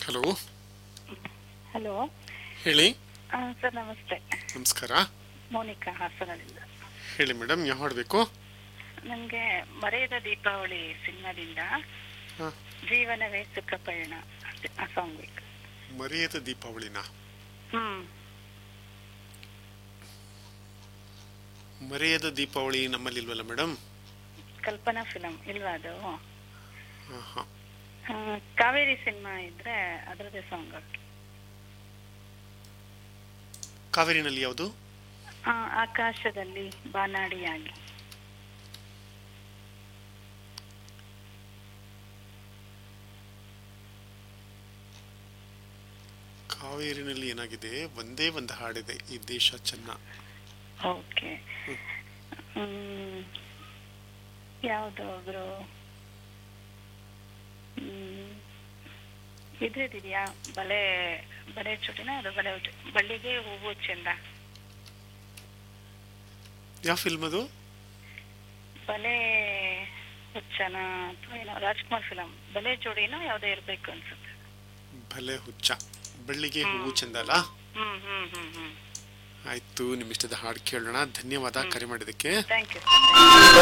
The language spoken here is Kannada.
ಹಲೋ ಹಲೋ ಹೇಳಿ ಸರ್ ನಮಸ್ತೆ ನಮಸ್ಕಾರ ಮೋನಿಕಾ ಹಾಸನದಿಂದ ಹೇಳಿ ಮೇಡಮ್ ಯಾವ ಹಾಡಬೇಕು ನನಗೆ ಮರೆಯದ ದೀಪಾವಳಿ ಸಿನಿಮಾದಿಂದ ಹಾಂ ಜೀವನವೇ ಸುಖ ಪಯಣ ಅಷ್ಟೇ ಆ ಸಾಂಗ್ ಬೇಕು ಮರೆಯದ ದೀಪಾವಳಿನ ಹ್ಮ್ ಮರೆಯದ ದೀಪಾವಳಿ ನಮ್ಮಲ್ಲಿಲ್ವಲ್ಲ ಮೇಡಮ್ ಕಲ್ಪನಾ ಫಿಲಂ ಇಲ್ವಾ ಅದು ಹಾಂ ಹಾಂ ಆ, ಕಾವೇರಿ ಸಿನಿಮಾ ಇದ್ರೆ ಅದರದ್ದೇ ಸಾಂಗ್ ಹಾಕಿ ಕಾವೇರಿನಲ್ಲಿ ಯಾವುದು ಆ, ಆಕಾಶದಲ್ಲಿ ಬಾನಾಡಿಯಾಗಿ ಕಾವೇರಿನಲ್ಲಿ ಏನಾಗಿದೆ ಒಂದೇ ಒಂದು ಹಾಡಿದೆ ಈ ದೇಶ ಚೆನ್ನ ಓಕೆ ಹ್ಮ್ ಯಾವುದು ಒಬ್ರು ಹ್ಮ್ ಇದ್ರಿದ್ಯಾ ಬಲೆ ಬಲೆ ಚುಟಿನ ಅದು ಬಲೆ ಉಟ್- ಬಳ್ಳಿಗೆ ಹೂವು ಚೆಂದ ಯಾವ ಫಿಲ್ಮ್ ಅದು ಬಲೆ ಹುಚ್ಚನ ಅಥವಾ ಏನೋ ರಾಜ್ಕುಮಾರ್ ಫಿಲಂ ಬಲೆ ಜೋಡಿನೋ ಯಾವ್ದೋ ಇರ್ಬೇಕು ಅನ್ಸುತ್ತೆ ಭಲೆ ಹುಚ್ಚ ಬೆಳ್ಳಿಗೆ ಹೂವು ಚಂದ ಅಲ್ಲ ಹ್ಮ್ ಹ್ಮ್ ಹ್ಮ್ ಹ್ಮ್ ಆಯ್ತು ನಿಮ್ಮಿಷ್ಟದ ಹಾಡು ಕೇಳೋಣ ಧನ್ಯವಾದ ಕರೆ ಮಾಡಿದ್ದಕ್ಕೆ ಥ್ಯಾಂಕ್ ಯು